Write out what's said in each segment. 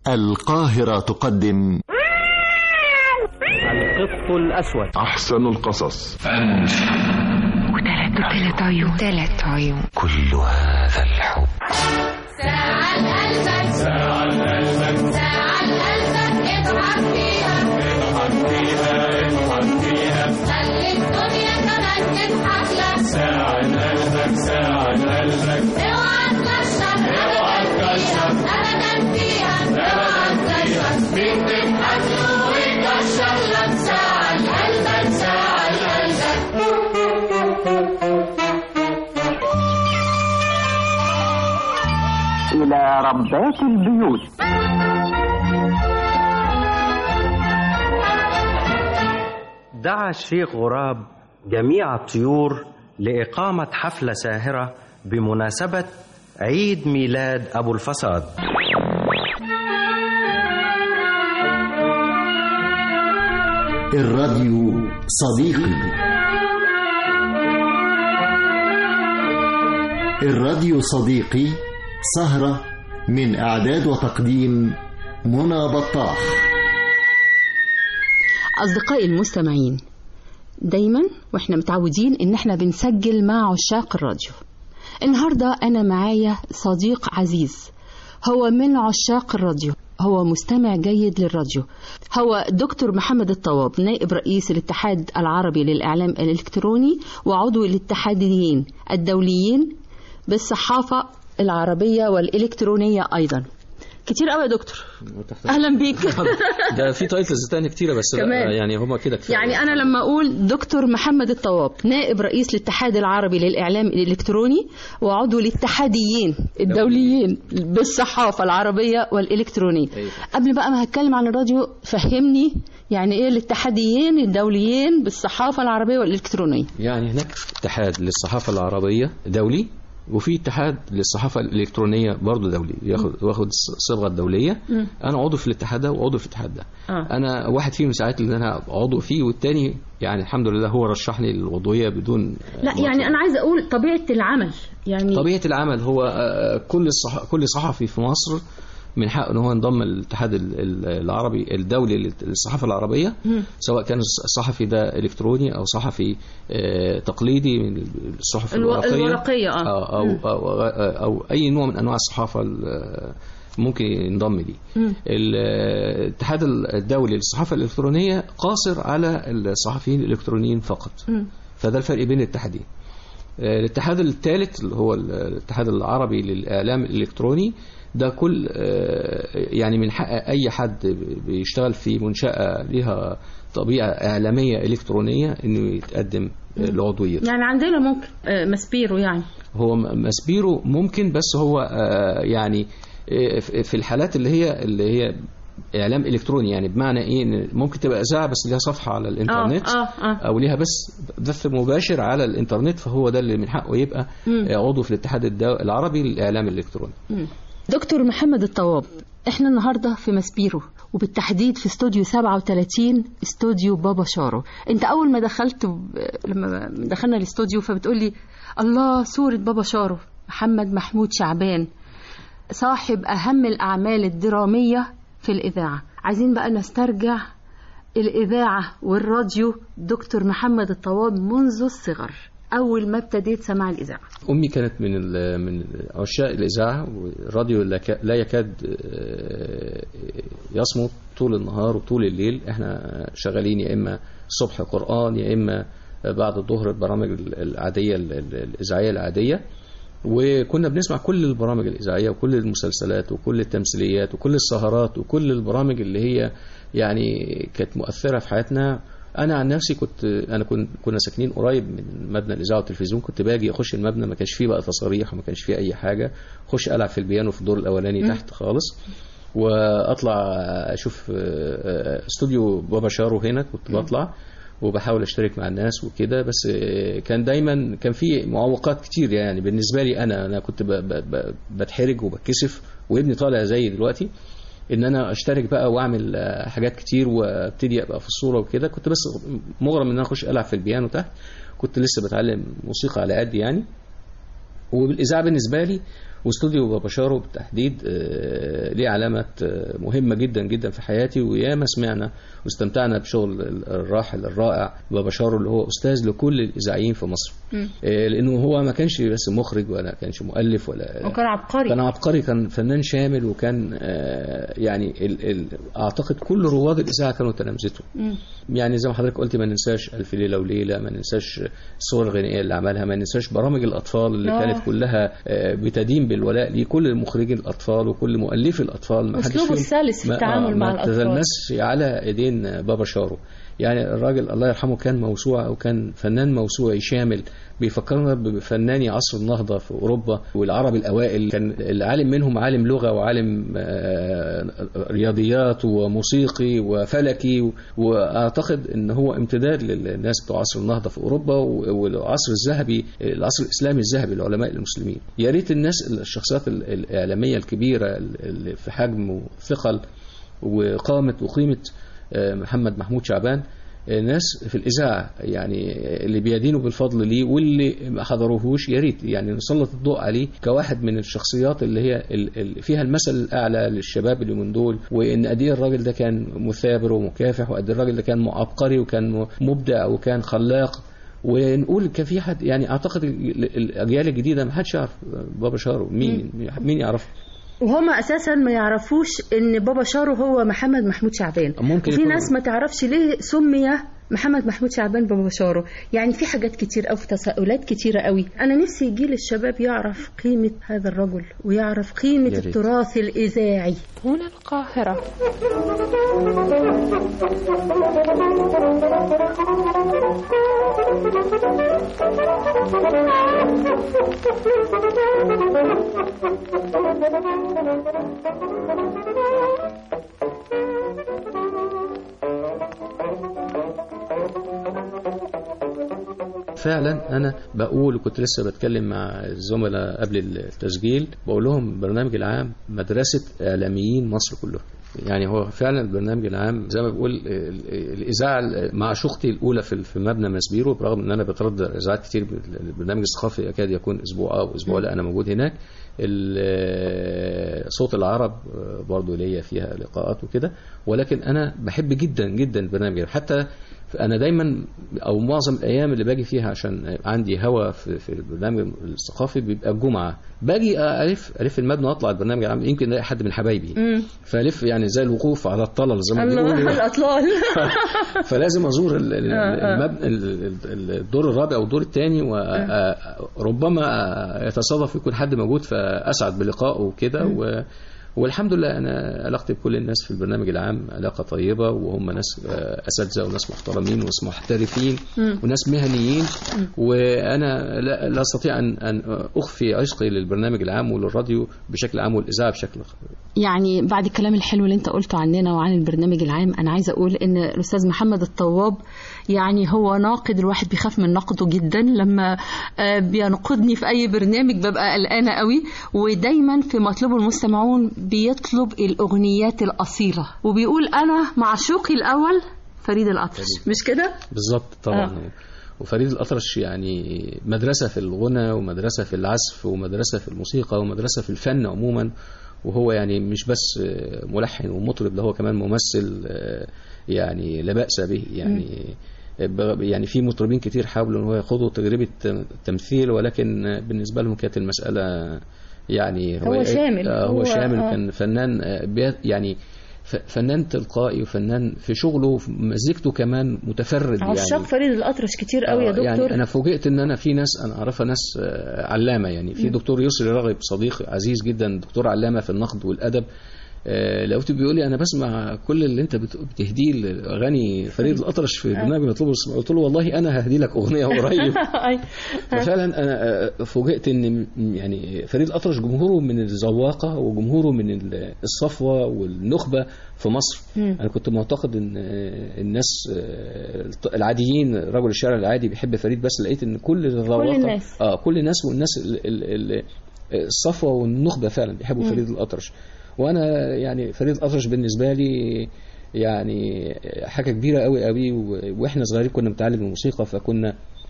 القاهرة تقدم القط الأسود أحسن القصص وثلاث عيون ثلاث عيون كل هذا الحب ساعة قلبك ساعة قلبك ساعة قلبك اضحك فيها اضحك فيها اضحك فيها خلي الدنيا كمان تضحك لك ساعة قلبك ساعة قلبك اوعى تكشف اوعى تكشف ابدا فيها اوعى تكشف مين تضحك له ويكشف لك ساعة قلبك ساعة قلبك إلى ربات البيوت دعا الشيخ غراب جميع الطيور لإقامة حفلة ساهرة بمناسبة عيد ميلاد أبو الفساد الراديو صديقي الراديو صديقي سهرة من إعداد وتقديم منى بطاح أصدقائي المستمعين دايما واحنا متعودين ان احنا بنسجل مع عشاق الراديو النهاردة انا معايا صديق عزيز هو من عشاق الراديو هو مستمع جيد للراديو هو دكتور محمد الطواب نائب رئيس الاتحاد العربي للإعلام الإلكتروني وعضو الاتحاديين الدوليين بالصحافة العربية والإلكترونية أيضا كتير قوي يا دكتور أهلا بيك ده في تايتلز تانية كتيرة بس لا، كمان. يعني هما كده كفاية يعني أنا لما أقول دكتور محمد الطواب نائب رئيس الاتحاد العربي للإعلام الإلكتروني وعضو الاتحاديين الدوليين بالصحافة العربية والإلكترونية أيوة. قبل بقى ما هتكلم عن الراديو فهمني يعني إيه الاتحاديين الدوليين بالصحافة العربية والإلكترونية يعني هناك اتحاد للصحافة العربية دولي وفي اتحاد للصحافة الإلكترونية برضه دولي ياخد واخد الصبغة الدولية أنا عضو في الاتحاد ده وعضو في الاتحاد ده آه. أنا واحد فيهم ساعات اللي أنا عضو فيه والتاني يعني الحمد لله هو رشحني للعضوية بدون لا يعني أنا عايزة أقول طبيعة العمل يعني طبيعة العمل هو آه، كل الصح... كل صحفي في مصر من حقه ان هو ينضم للاتحاد ال- ال- العربي الدولي للصحافه العربيه سواء كان الصحفي ده الكتروني او صحفي آه، تقليدي من الصحف الو- الورقيه الورقية، آه. أو, أو, أو, او اي نوع من انواع الصحافه ال- ممكن ينضم ليه الاتحاد الدولي للصحافه الالكترونيه قاصر على الصحفيين الالكترونيين فقط فده الفرق بين الاتحادين آه، الاتحاد الثالث اللي هو الاتحاد العربي للإعلام الإلكتروني ده كل آه، يعني من حق أي حد بيشتغل في منشأة لها طبيعة إعلامية إلكترونية إنه يتقدم آه، لعضويته يعني عندنا ممكن آه، مسبيرو يعني هو م- مسبيرو ممكن بس هو آه، يعني آه، في في الحالات اللي هي اللي هي اعلام الكتروني يعني بمعنى ايه إن ممكن تبقى اذاعه بس ليها صفحه على الانترنت آه، آه. او ليها بس بث مباشر على الانترنت فهو ده اللي من حقه يبقى آه، عضو في الاتحاد الدو- العربي للاعلام الالكتروني دكتور محمد الطواب احنا النهارده في ماسبيرو وبالتحديد في استوديو 37 استوديو بابا شارو انت اول ما دخلت لما دخلنا الاستوديو فبتقول لي الله صورة بابا شارو محمد محمود شعبان صاحب اهم الاعمال الدرامية في الاذاعة عايزين بقى نسترجع الاذاعة والراديو دكتور محمد الطواب منذ الصغر اول ما ابتديت سماع الاذاعة امي كانت من ال- من عشاق الاذاعه والراديو لا ك- لا يكاد آه، يصمت طول النهار وطول الليل احنا شغالين يا اما الصبح قران يا اما بعد الظهر البرامج ال- العاديه ال- ال- الاذاعيه العاديه وكنا بنسمع كل البرامج الإذاعية وكل المسلسلات وكل التمثيليات وكل السهرات وكل البرامج اللي هي يعني كانت مؤثرة في حياتنا أنا عن نفسي كنت أنا كنت كنا ساكنين قريب من مبنى الإذاعة والتلفزيون كنت باجي أخش المبنى ما كانش فيه بقى تصاريح وما كانش فيه أي حاجة أخش ألعب في البيانو في الدور الأولاني تحت خالص واطلع اشوف آه، استوديو بابا شارو هنا كنت بطلع وبحاول اشترك مع الناس وكده بس آه، كان دايما كان في معوقات كتير يعني بالنسبه لي انا انا كنت ب- ب- ب- بتحرج وبتكسف وابني طالع زي دلوقتي ان انا اشترك بقى واعمل آه، حاجات كتير وابتدي ابقى في الصوره وكده كنت بس مغرم ان انا اخش العب في البيانو تحت كنت لسه بتعلم موسيقى على قد يعني وبالاذاعه بالنسبه لي واستوديو بابا شارو بالتحديد آه، ليه علامة آه، مهمة جدا جدا في حياتي وياما سمعنا واستمتعنا بشغل الراحل الرائع بابا شارو اللي هو أستاذ لكل الإذاعيين في مصر آه، لأنه هو ما كانش بس مخرج ولا كانش مؤلف ولا وكان عبقري كان عبقري كان فنان شامل وكان آه، يعني ال ال اعتقد كل رواد الاذاعه كانوا تلامذته يعني زي ما حضرتك قلت ما ننساش الف ليله وليله ما ننساش الصور الغنائيه اللي عملها ما ننساش برامج الاطفال اللي آه. كانت كلها آه، بتدين بالولاء لكل مخرجين الاطفال وكل مؤلفي الاطفال ما حدش أسلوبه فيهم- السلس في ما- التعامل آه، مع ما الأطفال. تغلسش على ايدين بابا شارو يعني الراجل الله يرحمه كان موسوعة أو كان فنان موسوعي شامل بيفكرنا بفناني عصر النهضة في أوروبا والعرب الأوائل كان العالم منهم عالم لغة وعالم آه، رياضيات وموسيقي وفلكي وأعتقد أن هو امتداد للناس بتوع عصر النهضة في أوروبا والعصر الذهبي العصر الإسلامي الذهبي للعلماء المسلمين يا ريت الناس الشخصيات الإعلامية الكبيرة اللي في حجم وثقل وقامة وقيمة آه، محمد محمود شعبان آه، ناس في الإذاعة يعني اللي بيدينوا بالفضل ليه واللي ما حضروهوش يا ريت يعني نسلط الضوء عليه كواحد من الشخصيات اللي هي ال- ال- فيها المثل الأعلى للشباب اللي من دول وإن قد إيه الراجل ده كان مثابر ومكافح وقد إيه الراجل ده كان عبقري وكان مبدع وكان خلاق ونقول كان في حد يعني اعتقد ال- الاجيال الجديده ما حدش يعرف بابا شارو مين مين يعرف وهم اساسا ما يعرفوش ان بابا شارو هو محمد محمود شعبان ممكن وفي يكون- ناس ما تعرفش ليه سمي محمد محمود شعبان بابا شارو يعني في حاجات كتير قوي في تساؤلات كتيره قوي انا نفسي جيل الشباب يعرف قيمه هذا الرجل ويعرف قيمه يا ريت. التراث الاذاعي هنا القاهرة فعلا انا بقول وكنت لسه بتكلم مع الزملاء قبل التسجيل بقول لهم البرنامج العام مدرسه اعلاميين مصر كلهم يعني هو فعلا البرنامج العام زي ما بقول ال- ال- الاذاعه مع شختي الاولى في في مبنى مسبيرو برغم ان انا بتردد اذاعات كتير البرنامج الثقافي يكاد يكون اسبوع او اسبوع لا انا موجود هناك ال- صوت العرب برضو ليا فيها لقاءات وكده ولكن انا بحب جدا جدا البرنامج حتى انا دايما او معظم الايام اللي باجي فيها عشان عندي هوا في, في البرنامج الثقافي بيبقى الجمعه باجي الف الف المبنى واطلع البرنامج العام يمكن الاقي حد من حبايبي فالف يعني زي الوقوف على الطلل زي ما الله بيقولوا الاطلال فلازم ازور ال- ال- آه، آه. المبنى ال- ال- الدور الرابع والدور الثاني وربما يتصادف يكون حد موجود فاسعد بلقائه وكده و والحمد لله انا علاقتي بكل الناس في البرنامج العام علاقه طيبه وهم ناس آه، اساتذه وناس محترمين وناس محترفين وناس مهنيين وانا لا, لا استطيع ان ان اخفي عشقي للبرنامج العام وللراديو بشكل عام والاذاعه بشكل يعني بعد الكلام الحلو اللي انت قلته عننا وعن البرنامج العام انا عايزه اقول ان الاستاذ محمد الطواب يعني هو ناقد الواحد بيخاف من نقده جدا لما آه، بينقدني في اي برنامج ببقى قلقانه قوي ودايما في مطلبه المستمعون بيطلب الاغنيات الاصيله وبيقول انا معشوقي الاول فريد الاطرش مش كده بالظبط طبعا آه. وفريد الأطرش يعني مدرسة في الغنى ومدرسة في العزف ومدرسة في الموسيقى ومدرسة في الفن عموما وهو يعني مش بس ملحن ومطرب ده هو كمان ممثل يعني لا بأس به يعني ب- يعني في مطربين كتير حاولوا ان هو ياخدوا تجربة تمثيل ولكن بالنسبة لهم كانت المسألة يعني هو شامل. آه، هو هو- شامل آه. كان فنان آه، بي- يعني ف- فنان تلقائي وفنان في شغله وفي مزيكته كمان متفرد عشاق يعني فريد الاطرش كتير قوي يا آه، دكتور يعني انا فوجئت ان انا في ناس انا اعرفها ناس آه، علامه يعني في دكتور يسري راغب صديق عزيز جدا دكتور علامه في النقد والادب آه، لقيته بيقول لي انا بسمع كل اللي انت بت- بتهديه لاغاني فريد الاطرش في برنامج مطلوب السمع. قلت له والله انا ههدي لك اغنيه قريب ففعلا انا آه، فوجئت ان م- يعني فريد الاطرش جمهوره من الذواقه وجمهوره من ال- الصفوه والنخبه في مصر انا كنت معتقد ان آه، الناس آه، العاديين رجل الشارع العادي بيحب فريد بس لقيت ان كل الذواقه الناس. اه كل الناس والناس ال- ال- ال- الصفوه والنخبه فعلا بيحبوا فريد الاطرش وانا يعني فريد الاطرش بالنسبه لي يعني حاجه كبيره قوي قوي و- واحنا صغيرين كنا بنتعلم الموسيقى فكنا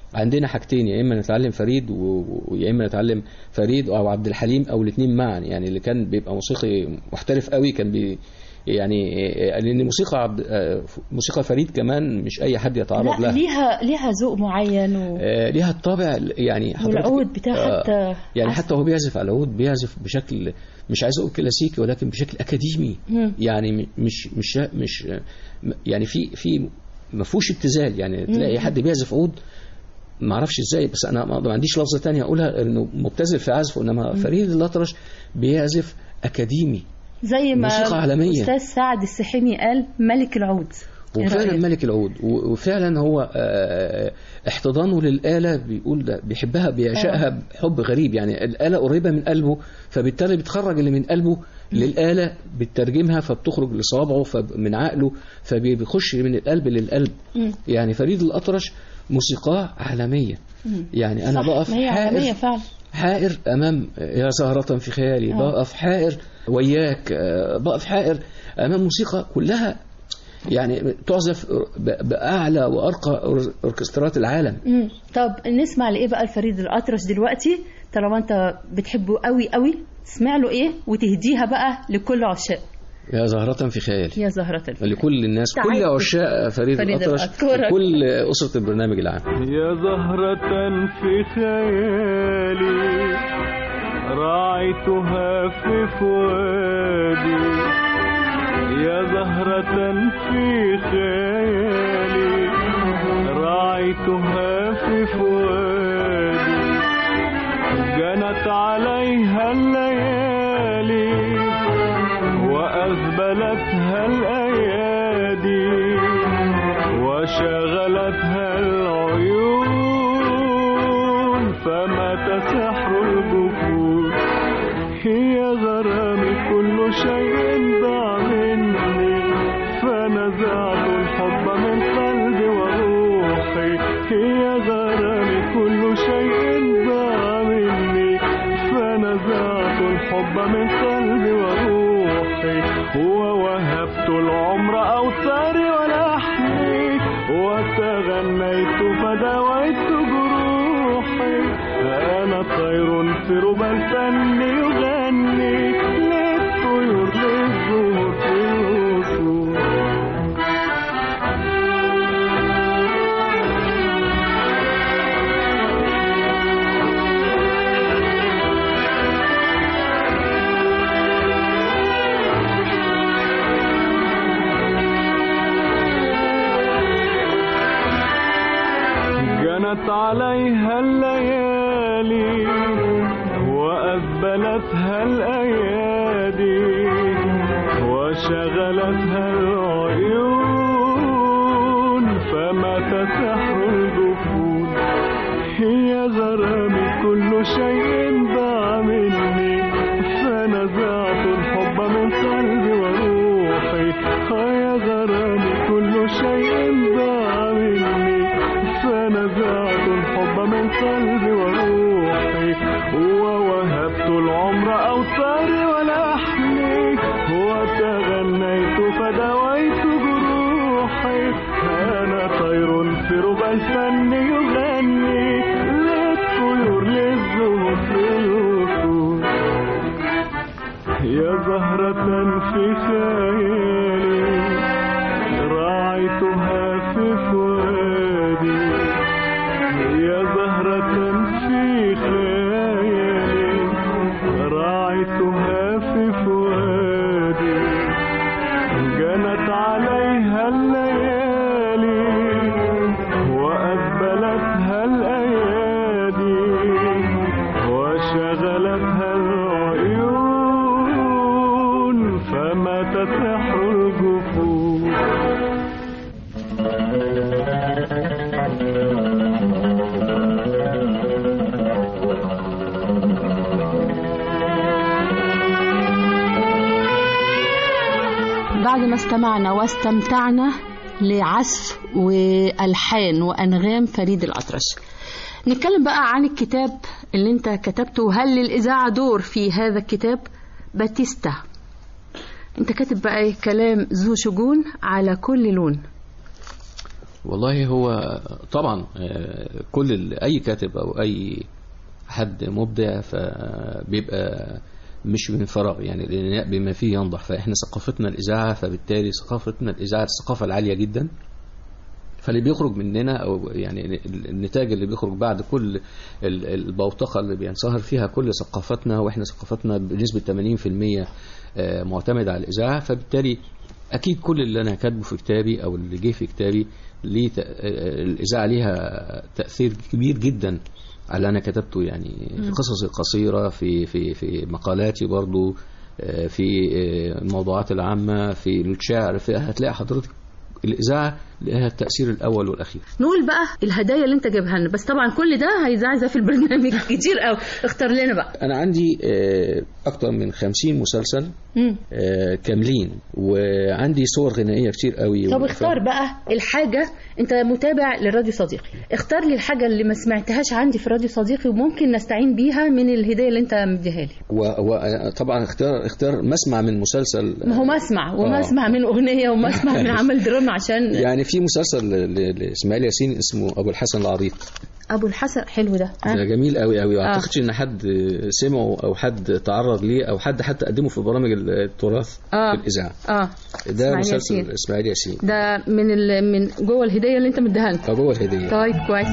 عندنا حاجتين يا اما نتعلم فريد و- ويا اما نتعلم فريد او عبد الحليم او الاثنين معا يعني اللي كان بيبقى موسيقي محترف قوي كان بي يعني لان موسيقى عبد آه، موسيقى فريد كمان مش اي حد يتعرض لا لها ليها ليها ذوق معين و... آه، ليها الطابع يعني حضرتك- والعود بتاعها آه، حتى يعني عزف. حتى هو بيعزف على العود بيعزف بشكل مش عايز اقول كلاسيكي ولكن بشكل اكاديمي مم. يعني م- مش مش مش م- يعني في في ما فيهوش ابتذال يعني تلاقي حد بيعزف عود ما اعرفش ازاي بس انا ما ما عنديش لفظه تانية اقولها انه مبتذل في عزفه انما فريد الاطرش بيعزف اكاديمي زي ما موسيقى عالمية. استاذ سعد السحيمي قال ملك العود إيه وفعلا رأيك؟ ملك العود و- وفعلا هو آه، احتضانه للآلة بيقول ده بيحبها بيعشقها بحب غريب يعني الآلة قريبة من قلبه فبالتالي بتخرج اللي من قلبه للآلة بتترجمها فبتخرج لصوابعه فب- من عقله فبيخش من القلب للقلب مم. يعني فريد الأطرش موسيقاه عالمية يعني أنا صح، بقف ما هي عالمية حائر فعلا حائر امام يا زهرة في خيالي آه. بقف حائر وياك آه، بقف حائر امام موسيقى كلها يعني تعزف ب- باعلى وارقى أور- اوركسترات العالم مم. طب نسمع لايه بقى الفريد الاطرش دلوقتي طالما انت بتحبه قوي قوي تسمع له ايه وتهديها بقى لكل عشاق يا زهرة في خيالي يا زهرة الفل لكل الناس كل تعالي. عشاق فريد, فريد الأطرش الأطرش. وكل أسرة البرنامج العام يا زهرة في خيالي راعيتها في فؤادي يا زهرة في خيالي راعيتها في فؤادي جنت عليها الليالي وأذبلتها الأيادي وشغلتها العيون فمات سحر الجفون هي غرامي كل شيء ضاع مني فنزعت الحب من قلبي وروحي هي غرامي كل شيء ضاع مني فنزعت الحب من قلبي وروحي ووهبت العمر أوتاري ولحمي وتغنيت فدويت جروحي أنا طير في ربى الفن يغني للطيور للزهور في الوصول جنت عليها الليالي وأذبلتها الأيادي وشغلتها العيون فمات سحر الجفون هي غرامي كل شيء ضاع مني فنزعت الحب من قلبي وروحي يا غرامي كل شيء ضاع مني فنزعت الحب من قلبي وروحي ووهبت العمر أوتاري ولحمي وتغنيت فدويت جروحي أنا طير في ربى الفن يغني للطيور للزهور في الوصول يا زهرة في خيالي راعيتها في فؤادي يا زهرة في خيالي راعيتها في فؤادي جنت عليها الليالي وأذبلتها الأيادي وشغلتها العيون فمات سحر الجفون بعد ما استمعنا واستمتعنا لعزف والحان وانغام فريد الاطرش نتكلم بقى عن الكتاب اللي انت كتبته هل للاذاعه دور في هذا الكتاب باتيستا انت كاتب بقى إيه؟ كلام ذو شجون على كل لون والله هو طبعا آه، كل ال- اي كاتب او اي حد مبدع فبيبقى مش من فراغ يعني الإناء بما فيه ينضح فاحنا ثقافتنا الاذاعه فبالتالي ثقافتنا الاذاعه الثقافه العاليه جدا فاللي بيخرج مننا او يعني النتاج اللي بيخرج بعد كل ال- البوتقه اللي بينصهر فيها كل ثقافتنا واحنا ثقافتنا بنسبه 80% آه، معتمده على الاذاعه فبالتالي اكيد كل اللي انا كاتبه في كتابي او اللي جه في كتابي ليه تأ- آه، الاذاعه ليها تاثير كبير جدا على اللي انا كتبته يعني في قصصي القصيره في في في مقالاتي برضو آه، في آه، الموضوعات العامه في الشعر في هتلاقي حضرتك الاذاعه لها التاثير الاول والاخير نقول بقى الهدايا اللي انت جايبها لنا بس طبعا كل ده هيزعزع في البرنامج كتير قوي اختار لنا بقى انا عندي آه، اكتر من 50 مسلسل مم. آه، كاملين وعندي صور غنائيه كتير قوي طب اختار بقى الحاجة انت متابع للراديو صديقي اختار لي الحاجة اللي ما سمعتهاش عندي في راديو صديقي وممكن نستعين بيها من الهدايا اللي انت مديها لي وطبعا اختار اختار مسمع من مسلسل ما هو مسمع وما آه. اسمع من اغنية وما اسمع من عمل درامي عشان يعني في مسلسل ل- ل- لاسماعيل ياسين اسمه ابو الحسن العريق ابو الحسن حلو ده ده آه. جميل قوي قوي آه. واعتقدش ان حد سمعه او حد تعرض ليه او حد حتى قدمه في برامج التراث آه. في الاذاعه اه ده إسماعيل مسلسل ياسين. اسماعيل ياسين ده من ال... من جوه الهدية اللي انت مديها لنا جوه الهديه طيب كويس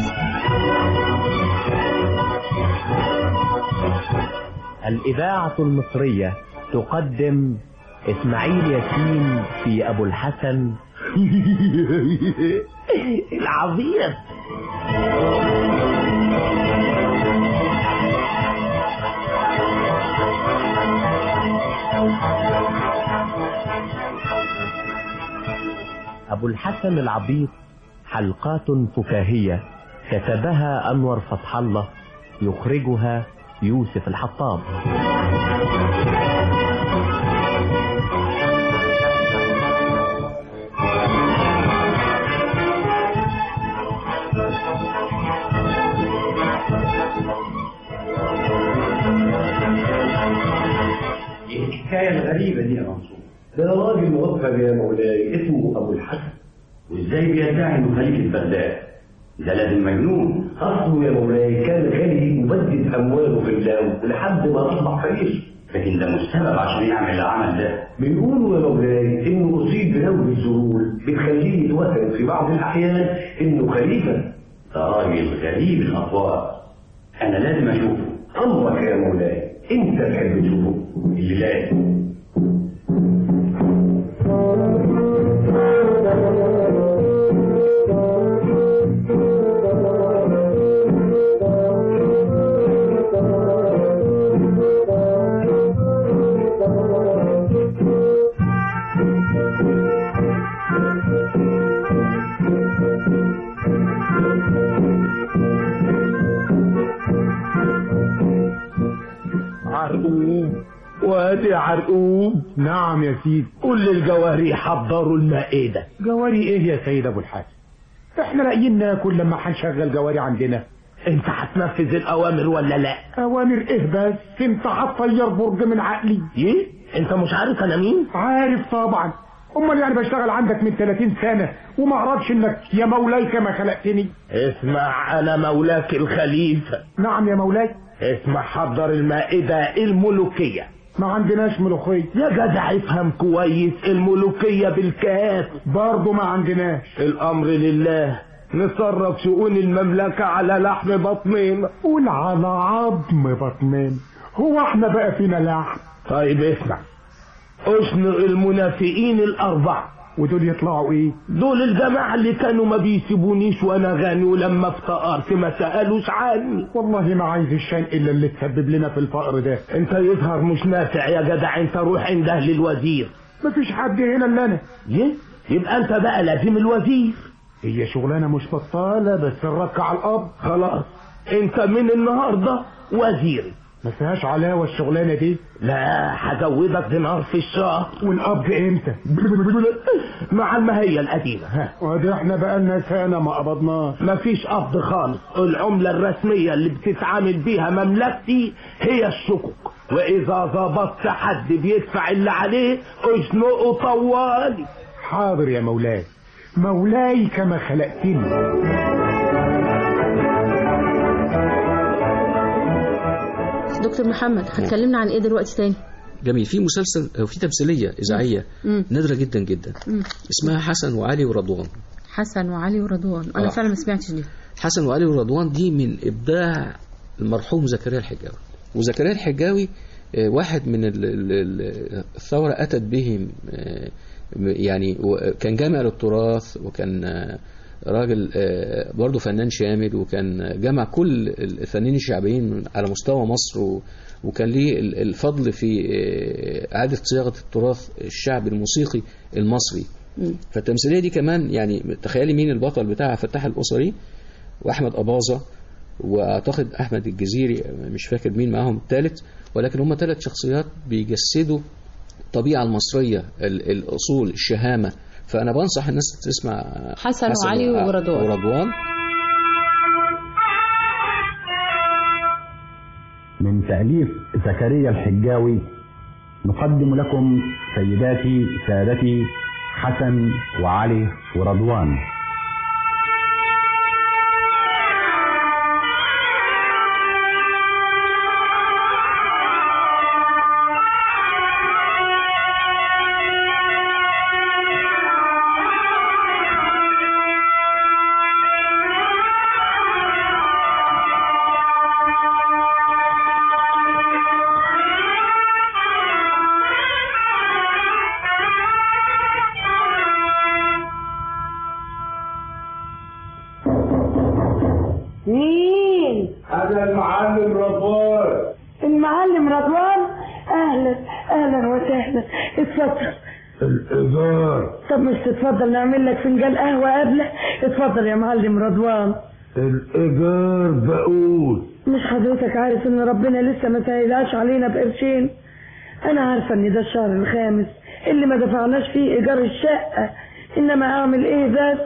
الإذاعة المصرية تقدم إسماعيل ياسين في أبو الحسن العظيم أبو الحسن العبيط حلقات فكاهية كتبها أنور فتح الله يخرجها يوسف الحطاب ايه الحكايه الغريبه دي يا منصور؟ ده راجل موفق يا مولاي اسمه ابو الحسن وازاي بيدعي انه خليفه بغداد؟ ده لازم مجنون اصله يا مولاي كان غني مبدد امواله في الله لحد ما اصبح فقير لكن ده مش سبب عشان يعمل العمل ده بيقولوا يا مولاي انه اصيب بنوم الذهول بتخليه يتوهم في بعض الاحيان انه خليفه ده راجل غريب الاطوار انا لازم اشوفه امرك يا مولاي انت تحب تشوفه اللي لازم عرقوب وادي عرقوب نعم يا سيدي قول للجواري حضروا المائدة جواري ايه يا سيد ابو الحسن احنا لاقيين ناكل لما هنشغل جواري عندنا انت هتنفذ الاوامر ولا لا اوامر ايه بس انت هتطير برج من عقلي ايه انت مش عارف انا مين عارف طبعا امال يعني بشتغل عندك من 30 سنة وما اعرفش انك يا مولاي كما خلقتني اسمع انا مولاك الخليفة نعم يا مولاي اسمع حضر المائدة الملوكية ما عندناش ملوخية يا جدع افهم كويس الملوكية بالكاف برضه ما عندناش الامر لله نصرف شؤون المملكة على لحم بطننا قول على عظم بطنين هو احنا بقى فينا لحم طيب اسمع اشنق المنافقين الاربعة ودول يطلعوا ايه دول الجماعة اللي كانوا ما بيسيبونيش وانا غني ولما افتقرت ما سألوش عني والله ما عايز الشان الا اللي تسبب لنا في الفقر ده انت يظهر مش نافع يا جدع انت روح عند اهل الوزير مفيش حد هنا الا انا ايه يبقى انت بقى لازم الوزير هي شغلانه مش بطاله بس نركع على الاب خلاص انت من النهارده وزيري ما فيهاش علاوه الشغلانه دي لا هزودك دينار في الشهر والقبض امتى مع المهية القديمة ها وده احنا بقالنا سنه ما قبضناش مفيش قبض خالص العملة الرسمية اللي بتتعامل بيها مملكتي هي الشكوك واذا ظبطت حد بيدفع اللي عليه اشنقه طوالي حاضر يا مولاي مولاي كما خلقتني دكتور محمد هتكلمنا عن ايه دلوقتي تاني جميل في مسلسل أو في تمثيلية إذاعية مم. نادرة جدا جدا مم. اسمها حسن وعلي ورضوان حسن وعلي ورضوان انا آه. فعلا ما سمعتش دي حسن وعلي ورضوان دي من إبداع المرحوم زكريا الحجاوي وزكريا الحجاوي آه، واحد من ال- ال- ال- الثورة أتت بهم آه، يعني و- كان جامع للتراث وكان آه، راجل آه، برضه فنان شامل وكان جمع كل الفنانين الشعبيين على مستوى مصر و- وكان ليه ال- الفضل في آه، إعادة صياغة التراث الشعبي الموسيقي المصري فالتمثيليه دي كمان يعني تخيلي مين البطل بتاعها فتح الاسري واحمد اباظه واعتقد احمد الجزيري مش فاكر مين معاهم الثالث ولكن هم ثلاث شخصيات بيجسدوا الطبيعه المصريه ال- الاصول الشهامه فانا بنصح الناس تسمع حسن وعلي ورضوان. ورضوان من تأليف زكريا الحجاوي نقدم لكم سيداتي سادتي حسن وعلي ورضوان مين؟ هذا المعلم رضوان المعلم رضوان اهلا اهلا وسهلا اتفضل الإيجار طب مش تتفضل نعمل لك فنجان قهوه قبله اتفضل يا معلم رضوان الإيجار بقول مش حضرتك عارف ان ربنا لسه ما سهلهاش علينا بقرشين انا عارفه ان ده الشهر الخامس اللي ما دفعناش فيه ايجار الشقه انما اعمل ايه بس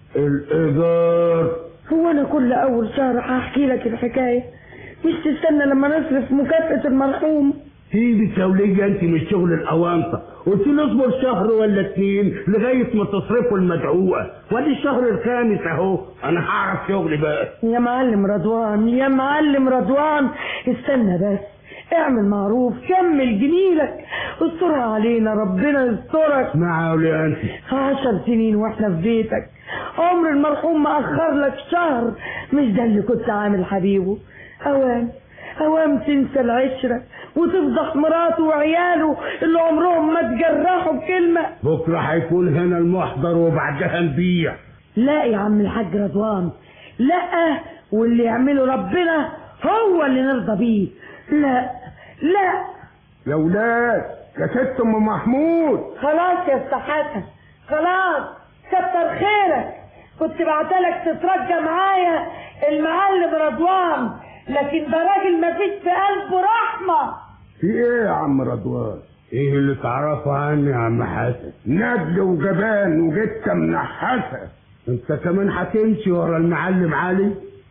الإيجار هو انا كل اول شهر هحكي لك الحكايه مش تستنى لما نصرف مكافاه المرحوم سيبي توليجي انت من شغل الاوانطه قلت له اصبر شهر ولا اتنين لغايه ما تصرفوا المدعوه وادي الشهر الخامس اهو انا هعرف شغلي بقى يا معلم رضوان يا معلم رضوان استنى بس اعمل معروف كمل جميلك استرها علينا ربنا يسترك مع يا انت عشر سنين واحنا في بيتك عمر المرحوم ما اخر لك شهر مش ده اللي كنت عامل حبيبه اوام اوام تنسى العشرة وتفضح مراته وعياله اللي عمرهم ما تجرحوا بكلمة بكره هيكون هنا المحضر وبعدها نبيع لا يا عم الحاج رضوان لا واللي يعمله ربنا هو اللي نرضى بيه لا لا يا ولاد يا ست ام محمود خلاص يا استاذ حسن خلاص كتر خيرك كنت بعتلك تترجى معايا المعلم رضوان لكن ده راجل مفيش في قلبه رحمه في ايه يا عم رضوان ايه اللي تعرفه عني يا عم حسن ندل وجبان وجته منحسه انت كمان هتمشي ورا المعلم علي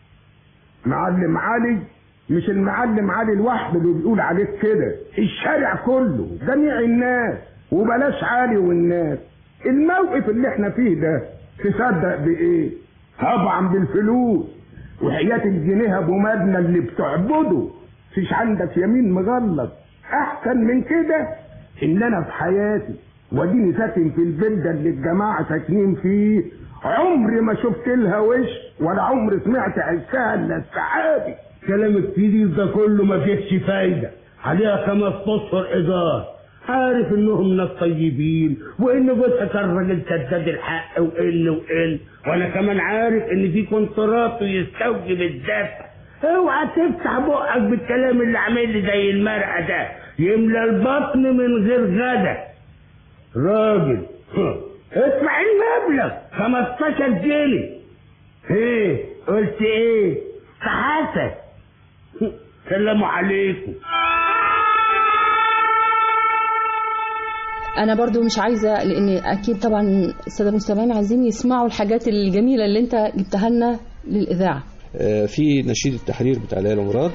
معلم علي مش المعلم علي لوحده اللي بيقول عليك كده الشارع كله جميع الناس وبلاش علي والناس الموقف اللي احنا فيه ده تصدق بايه طبعا بالفلوس وحياة الجنيه ابو مدنى اللي بتعبده فيش عندك يمين مغلط احسن من كده ان انا في حياتي واديني ساكن في الفيلا اللي الجماعه ساكنين فيه عمري ما شفت لها وش ولا عمري سمعت عزها الا السعادة كلامك في ده كله ما فيهش فايده عليها خمس اشهر ايجار عارف انهم ناس طيبين وان جوزها كان راجل سداد الحق وان وان وانا كمان عارف ان في كونترات يستوجب الدفع اوعى تفتح بقك بالكلام اللي عامل لي زي المرقه ده يملى البطن من غير غدا راجل اسمع المبلغ 15 جنيه ايه قلت ايه حسن سلام عليكم انا برضو مش عايزه لان اكيد طبعا الساده المستمعين عايزين يسمعوا الحاجات الجميله اللي انت جبتها لنا للاذاعه آه، في نشيد التحرير بتاع ليلى مراد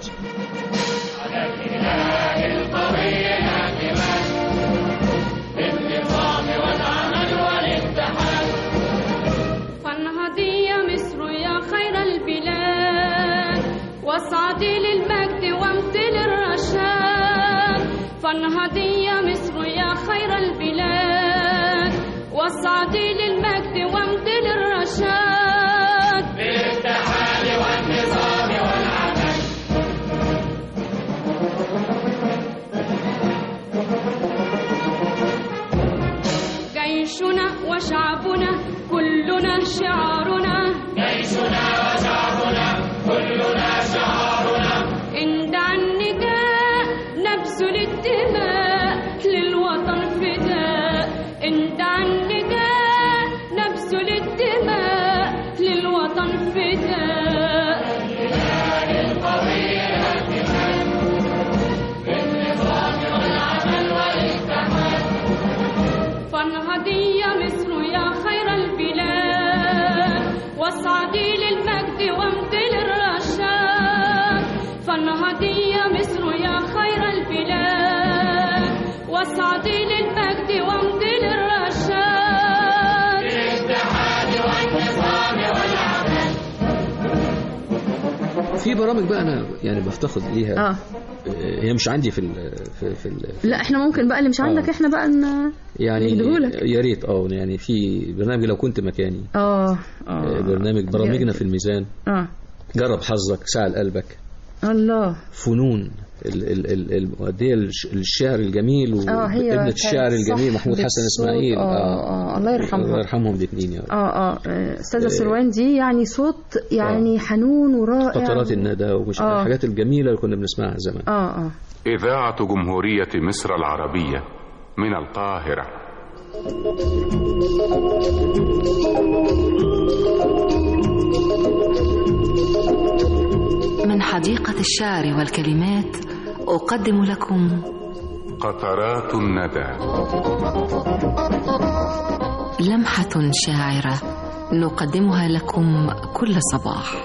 فانهضي يا مصر يا خير البلاد واصعدي للمجد وامضي للرشاد بالاتحاد والنظام والعدل جيشنا وشعبنا كلنا شعارنا جيشنا وشعبنا كلنا شعارنا عند النداء نبذل الدماء للوطن فداء عند النداء نبذل الدماء للوطن فداء القوي الاتحاد بالنظام والعمل والاتحاد فانهضي يا مصر يا خير البلاد واصعدي للمجد وامضي للرشاد فانهضي يا مصر يا خير البلاد واصعدي للمجد وامضي للرشاد بالاتحاد والنظام والعمل في برامج بقى انا يعني بفتقد ليها اه آه، هي مش عندي في ال في, في ال لا احنا ممكن بقى اللي مش عندك احنا بقى ن... يعني نديهولك. يا ريت اه يعني في برنامج لو كنت مكاني اه آه، اه برنامج برامجنا في الميزان اه جرب حظك ساعة قلبك الله فنون ال- ال- ال- المؤدية الش- الشعر الجميل اه هي وابنة كانت الشاعر الجميل صح محمود حسن بالصوت. اسماعيل اه اه الله الله يرحمها يرحمهم الاثنين يا رب اه اه آه، استاذه آه. سلوان دي يعني صوت يعني حنون ورائع قطرات الندى ومش آه. الحاجات الجميلة اللي كنا بنسمعها زمان اه اه إذاعة جمهورية مصر العربية من القاهرة من حديقة الشعر والكلمات أقدم لكم قطرات الندى لمحة شاعرة نقدمها لكم كل صباح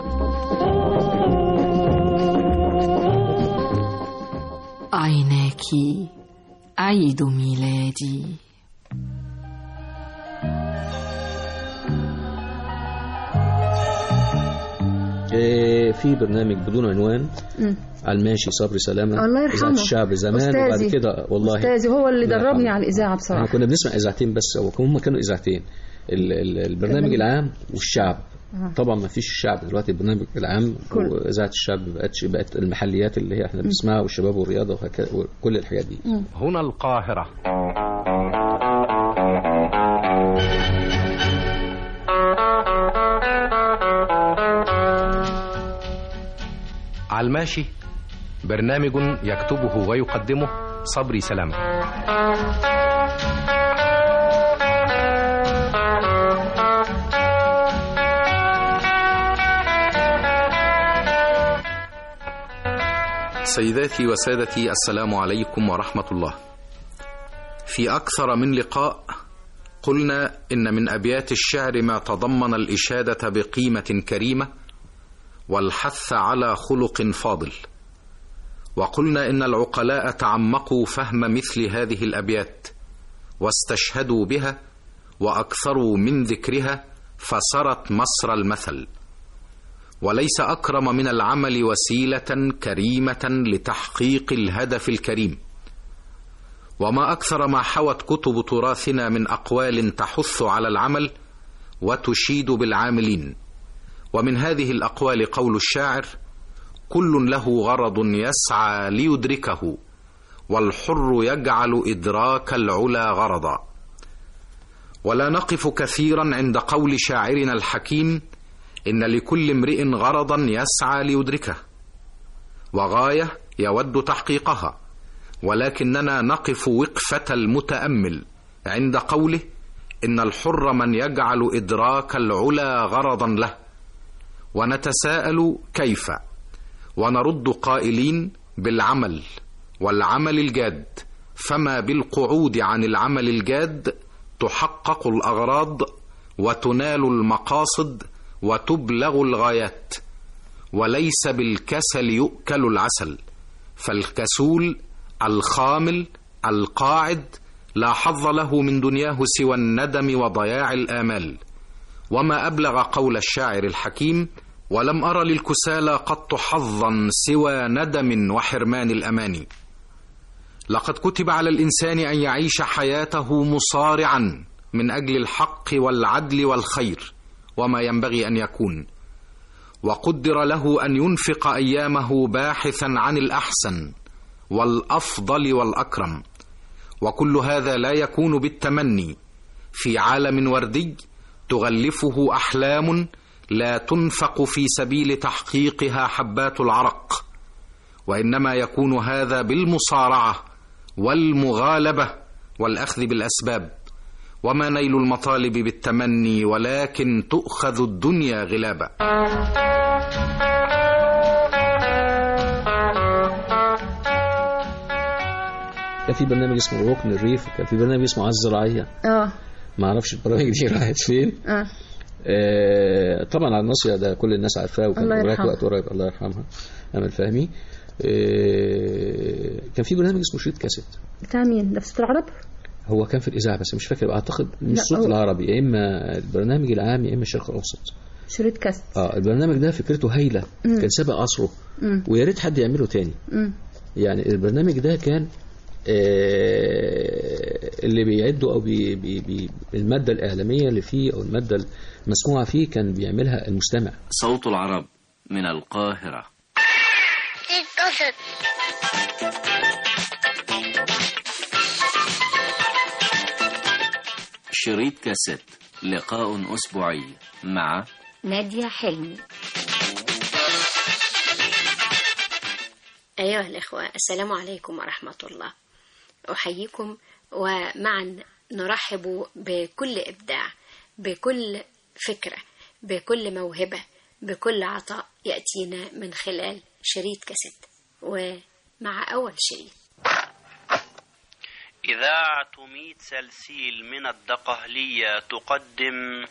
عيناك عيد ميلادي آه، في برنامج بدون عنوان مم. على الماشي صبري سلامة الله يرحمه إذاعة الشعب زمان وبعد أستاذي. كده والله استاذي هو اللي الله دربني يرحمه. على الاذاعه احنا بصراحه كنا بنسمع اذاعتين بس هو هم كانوا اذاعتين ال- ال- البرنامج تمام. العام والشعب آه. طبعا ما فيش الشعب دلوقتي البرنامج العام كل. واذاعه الشعب بقتش بقت المحليات اللي هي احنا بنسمعها والشباب والرياضه وهكذا وكل الحاجات دي هنا القاهرة على الماشي برنامج يكتبه ويقدمه صبري سلامة سيداتي وسادتي السلام عليكم ورحمة الله. في أكثر من لقاء قلنا إن من أبيات الشعر ما تضمن الإشادة بقيمة كريمة والحث على خلق فاضل. وقلنا إن العقلاء تعمقوا فهم مثل هذه الأبيات واستشهدوا بها وأكثروا من ذكرها فسرت مصر المثل. وليس اكرم من العمل وسيله كريمه لتحقيق الهدف الكريم وما اكثر ما حوت كتب تراثنا من اقوال تحث على العمل وتشيد بالعاملين ومن هذه الاقوال قول الشاعر كل له غرض يسعى ليدركه والحر يجعل ادراك العلا غرضا ولا نقف كثيرا عند قول شاعرنا الحكيم ان لكل امرئ غرضا يسعى ليدركه وغايه يود تحقيقها ولكننا نقف وقفه المتامل عند قوله ان الحر من يجعل ادراك العلا غرضا له ونتساءل كيف ونرد قائلين بالعمل والعمل الجاد فما بالقعود عن العمل الجاد تحقق الاغراض وتنال المقاصد وتبلغ الغايات وليس بالكسل يؤكل العسل فالكسول الخامل القاعد لا حظ له من دنياه سوى الندم وضياع الامال وما ابلغ قول الشاعر الحكيم ولم ار للكسالى قط حظا سوى ندم وحرمان الاماني لقد كتب على الإنسان أن يعيش حياته مصارعا من أجل الحق والعدل والخير وما ينبغي أن يكون وقدر له أن ينفق أيامه باحثا عن الأحسن والأفضل والأكرم وكل هذا لا يكون بالتمني في عالم وردي تغلفه أحلام لا تنفق في سبيل تحقيقها حبات العرق وإنما يكون هذا بالمصارعة والمغالبة والأخذ بالأسباب وما نيل المطالب بالتمني ولكن تؤخذ الدنيا غلابا كان في برنامج اسمه ركن الريف كان في برنامج اسمه عز الزراعية اه ما اعرفش البرامج دي راحت فين اه آه، طبعا على الناصية ده كل الناس عارفاه وكان الله وراك يرحمها. وقت قريب الله يرحمها امل فهمي آه، كان في برنامج اسمه شريط كاسيت بتاع مين ده في صوت العرب هو كان في الاذاعه بس مش فاكر اعتقد مش لا، الصوت هو- العربي يا اما البرنامج العام يا اما الشرق الاوسط شريط كاست اه البرنامج ده فكرته هايله مم. كان سابق عصره مم. ويا ريت حد يعمله تاني مم. يعني البرنامج ده كان آه، اللي بيعده او بي بي بي الماده الاعلاميه اللي فيه او الماده المسموعه فيه كان بيعملها المستمع صوت العرب من القاهرة اتصل شريط كاسيت لقاء أسبوعي مع نادية حلمي أيها الإخوة السلام عليكم ورحمة الله أحييكم ومعا نرحب بكل إبداع بكل فكرة بكل موهبة بكل عطاء يأتينا من خلال شريط كاسيت ومع أول شريط إذاعة ميت سلسيل من الدقهلية تقدم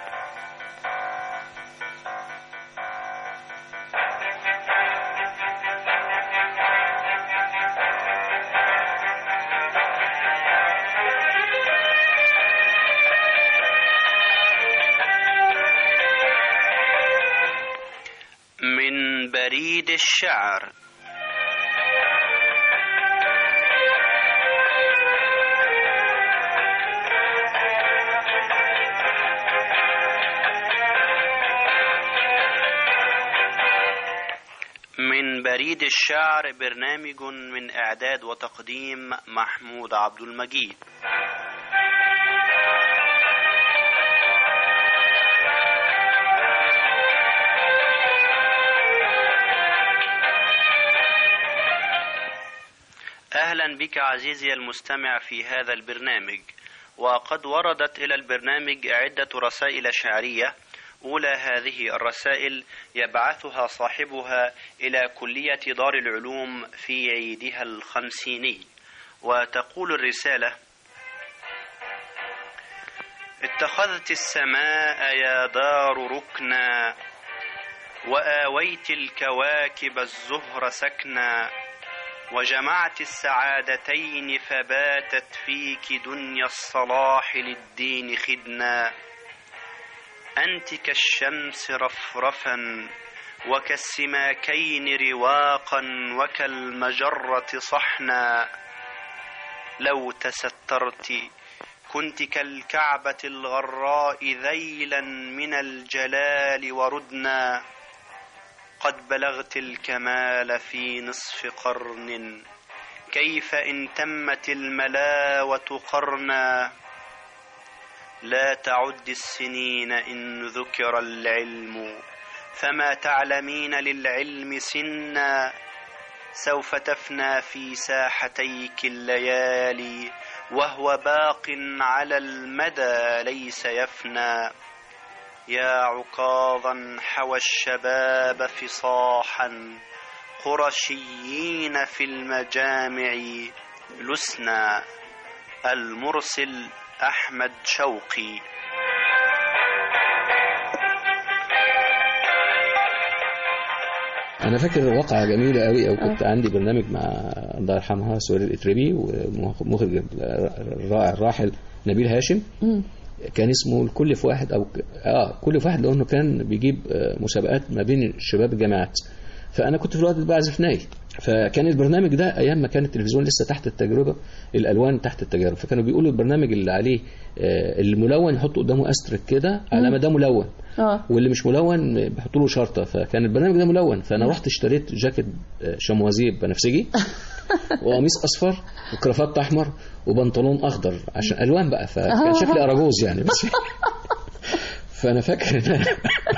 من بريد الشعر من بريد الشعر برنامج من إعداد وتقديم محمود عبد المجيد أهلا بك عزيزي المستمع في هذا البرنامج وقد وردت إلى البرنامج عدة رسائل شعرية أولى هذه الرسائل يبعثها صاحبها إلى كلية دار العلوم في عيدها الخمسيني وتقول الرسالة اتخذت السماء يا دار ركنا وآويت الكواكب الزهر سكنا وجمعت السعادتين فباتت فيك دنيا الصلاح للدين خدنا أنت كالشمس رفرفا وكالسماكين رواقا وكالمجرة صحنا لو تسترت كنت كالكعبة الغراء ذيلا من الجلال وردنا قد بلغت الكمال في نصف قرن كيف إن تمت الملاوة قرنا لا تعد السنين إن ذكر العلم فما تعلمين للعلم سنا سوف تفنى في ساحتيك الليالي وهو باق على المدى ليس يفنى يا عكاظا حوى الشباب فصاحا قرشيين في المجامع لسنا المرسل أحمد شوقي انا فاكر واقعه جميله قوي او كنت عندي برنامج مع الله يرحمها سهير الاتربي ومخرج الرائع الراحل نبيل هاشم كان اسمه الكل في واحد او ك- اه كل في واحد لانه كان بيجيب آه، مسابقات ما بين شباب الجامعات فانا كنت في الوقت ده بعزف ناي فكان البرنامج ده ايام ما كان التلفزيون لسه تحت التجربه الالوان تحت التجارب فكانوا بيقولوا البرنامج اللي عليه آه، الملون يحطوا قدامه استرك كده على ما ده ملون اه واللي مش ملون بيحطوا له شرطه فكان البرنامج ده ملون فانا رحت اشتريت جاكيت آه، شموازيه بنفسجي وقميص اصفر وكرافات احمر وبنطلون اخضر عشان الوان بقى فكان شكلي اراجوز يعني بس فانا فاكر ان انا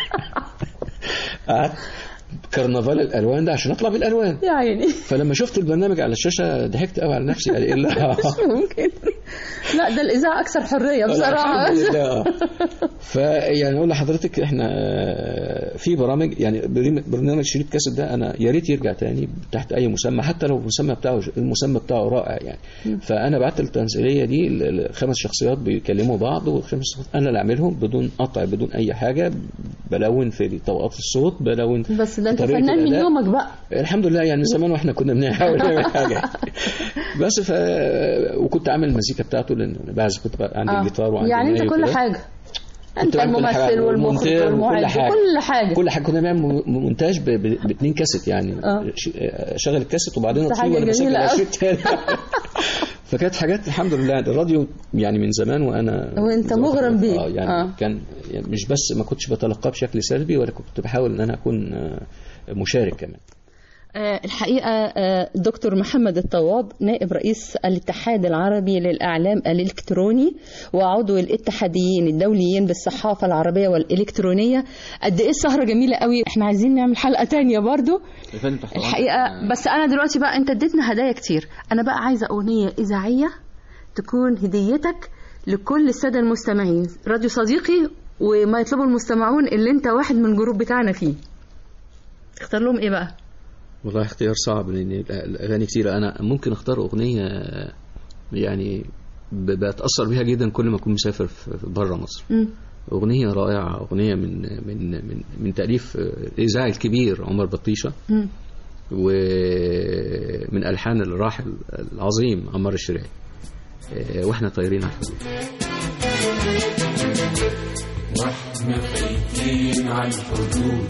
قعدت كرنفال الالوان ده عشان اطلع بالالوان يا عيني فلما شفت البرنامج على الشاشه ضحكت قوي على نفسي قال ايه لا مش ممكن لا ده الاذاعه اكثر حريه بصراحه الحمد لله فيعني اقول لحضرتك احنا آه، في برامج يعني بريم- برنامج شريط كاسيت ده انا يا ريت يرجع تاني تحت اي مسمى حتى لو المسمى بتاعه المسمى بتاعه رائع يعني فانا بعت التمثيليه دي ل- لخمس شخصيات بيكلموا بعض وخمس شخصيات انا اللي اعملهم بدون قطع بدون اي حاجه بلون في طبقات الصوت بلون بس ده انت طريقة فنان من الأداء. يومك بقى الحمد لله يعني من زمان واحنا كنا بنحاول نعمل حاجه بس ف وكنت عامل المزيكا بتاعته لان انا بعزف كنت بقى عندي آه. جيتار وعندي يعني انت ناي كل وكده. حاجه كنت انت بعمل كل الممثل حاجة، والمخرج والمونتير وكل والمعد حاجة. كل حاجه كل حاجه كنا بنعمل م- مونتاج ب- ب- باتنين كاسيت يعني آه. ش- شغل الكاسيت وبعدين ده اطفيه حاجة وانا بسجل جميلة على أوي. الشريط تاني فكانت حاجات الحمد لله الراديو يعني من زمان وانا وانت زي ما مغرم قلت، بيه. آه يعني آه. كان يعني مش بس ما كنتش بتلقاه بشكل سلبي ولا كنت بحاول ان انا اكون آه، مشارك كمان آه، الحقيقة آه، دكتور محمد الطواب نائب رئيس الاتحاد العربي للإعلام الإلكتروني وعضو الاتحاديين الدوليين بالصحافة العربية والإلكترونية قد إيه السهرة جميلة قوي إحنا عايزين نعمل حلقة تانية برضو الحقيقة بس أنا دلوقتي بقى أنت اديتنا هدايا كتير أنا بقى عايزة أغنية إذاعية تكون هديتك لكل السادة المستمعين راديو صديقي وما يطلبه المستمعون اللي أنت واحد من الجروب بتاعنا فيه تختار لهم إيه بقى؟ والله اختيار صعب لان الاغاني كتيره انا ممكن اختار اغنيه يعني ب- بتاثر بيها جدا كل ما اكون مسافر في بره مصر مم. اغنيه رائعه اغنيه من من من من تاليف الاذاعي الكبير عمر بطيشه مم. ومن الحان الراحل العظيم عمار الشريعي آه، واحنا طايرين على الحدود واحنا خايفين على الحدود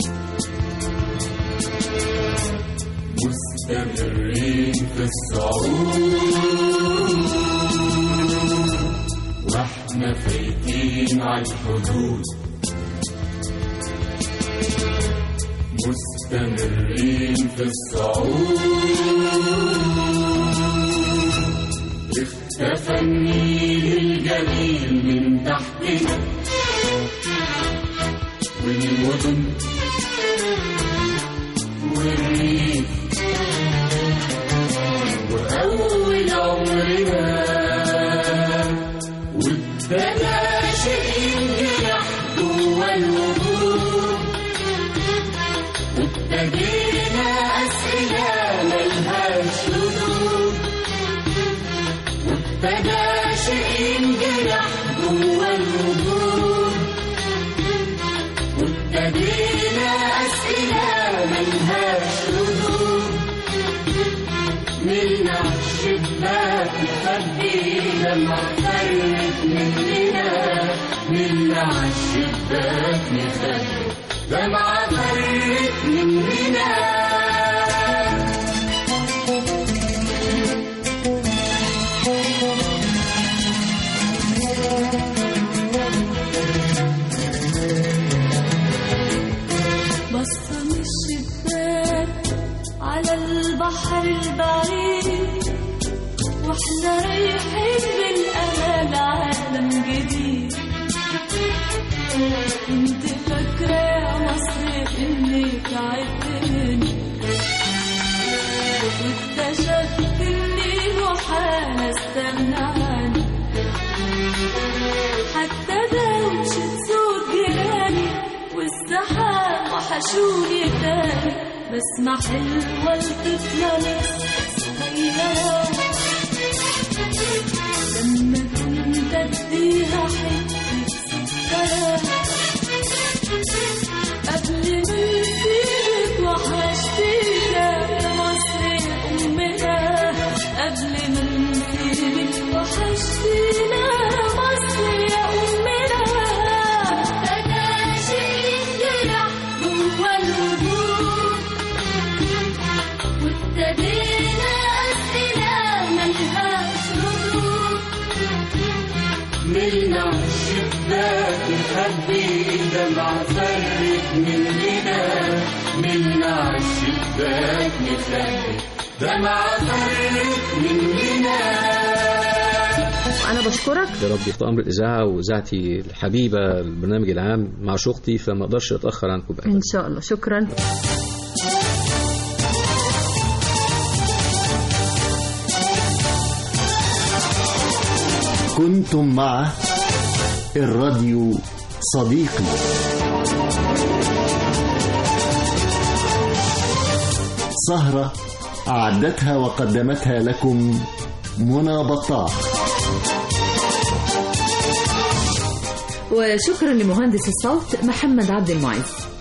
مستمرين في الصعود واحنا خايفين على الحدود مستمرين في الصعود اختفى النيل الجميل من تحتنا والمدن والريف وأول عمرنا وابتدى شيء ينجرح جوا الوجود وابتدينا أسئلة ملهاش ردود وابتدى شيء ينجرح جوا الوجود وابتدينا أسئلة ملهاش ردود ملنا الشباك نخبي لما فرت مننا ملنا الشباك نخبي لما فرت مننا بصة من الشباك على البحر البعيد واحنا رايحين بالأمل عالم جديد كنت فاكرة يا مصر اني تعبتني واكتشفت اني محال استغنى عنك حتى دوشة صوت جيراني والزحام وحشوني تاني بسمع حلوة الطفلة لسه صغيرة لما كنت اديها حتة سكرة قبل ما نسيبك وحشتينا يا مصر يا أمنا قبل ما نسيبك وحشتينا يا مصر يا أمنا بدا شيء ينجرح جوا الوجود نخبي دمعة فرت مننا منا عالشباك نخبي دمعة فرت مننا أنا بشكرك يا رب يخطئ امر الاذاعه واذاعتي الحبيبه البرنامج العام مع شوختي فما اقدرش اتاخر عنكم ابدا إن شاء الله شكرا كنتم مع الراديو صديقي سهرة أعدتها وقدمتها لكم منى بطاح وشكرا لمهندس الصوت محمد عبد المعز